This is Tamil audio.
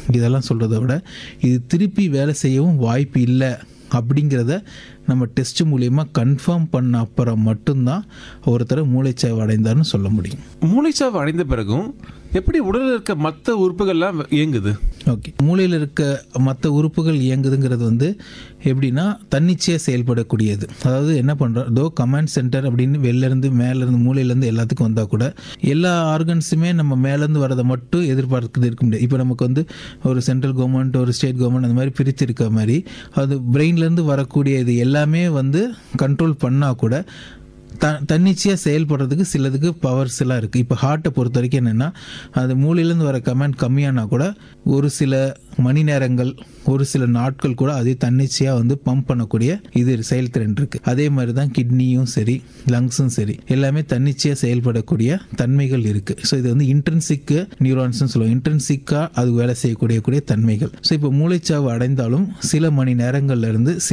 இதெல்லாம் சொல்கிறத விட இது திருப்பி வேலை செய்யவும் வாய்ப்பு இல்லை அப்படிங்கிறத நம்ம டெஸ்ட் மூலியமா கன்ஃபார்ம் பண்ண அப்புறம் மட்டும்தான் ஒருத்தரை மூளைச்சாய்வு அடைந்தார்னு சொல்ல முடியும் மூளைச்சாவு அடைந்த பிறகும் எப்படி உடலில் இருக்க மற்ற உறுப்புகள்லாம் இயங்குது ஓகே மூளையில் இருக்க மற்ற உறுப்புகள் இயங்குதுங்கிறது வந்து எப்படின்னா தன்னிச்சையாக செயல்படக்கூடியது அதாவது என்ன பண்ணுறோம் தோ கமாண்ட் சென்டர் அப்படின்னு வெளிலேருந்து மேலேருந்து மூளையிலேருந்து எல்லாத்துக்கும் வந்தால் கூட எல்லா ஆர்கன்ஸுமே நம்ம மேலேருந்து வரதை மட்டும் எதிர்பார்க்கிறது இருக்க முடியாது இப்போ நமக்கு வந்து ஒரு சென்ட்ரல் கவர்மெண்ட் ஒரு ஸ்டேட் கவர்மெண்ட் அந்த மாதிரி பிரித்து இருக்க மாதிரி அது பிரெயின்லேருந்து வரக்கூடிய இது எல்லாமே வந்து கண்ட்ரோல் பண்ணால் கூட த தன்னிச்சையாக செயல்படுறதுக்கு சிலதுக்கு பவர்ஸ் எல்லாம் இருக்குது இப்போ ஹார்ட்டை பொறுத்த வரைக்கும் என்னென்னா அது மூளையிலேருந்து வர கமெண்ட் கம்மியானா கூட ஒரு சில மணி நேரங்கள் ஒரு சில நாட்கள் கூட அதே தன்னிச்சையாக வந்து பம்ப் பண்ணக்கூடிய இது செயல்திறன் இருக்குது அதே மாதிரி தான் கிட்னியும் சரி லங்ஸும் சரி எல்லாமே தன்னிச்சையாக செயல்படக்கூடிய தன்மைகள் இருக்குது ஸோ இது வந்து இன்ட்ரென்சிக்கு நியூரான்ஸ்னு சொல்லுவோம் இன்ட்ரென்சிக்காக அது வேலை செய்யக்கூடிய கூடிய தன்மைகள் ஸோ இப்போ மூளைச்சாவு அடைந்தாலும் சில மணி நேரங்கள்ல இருந்து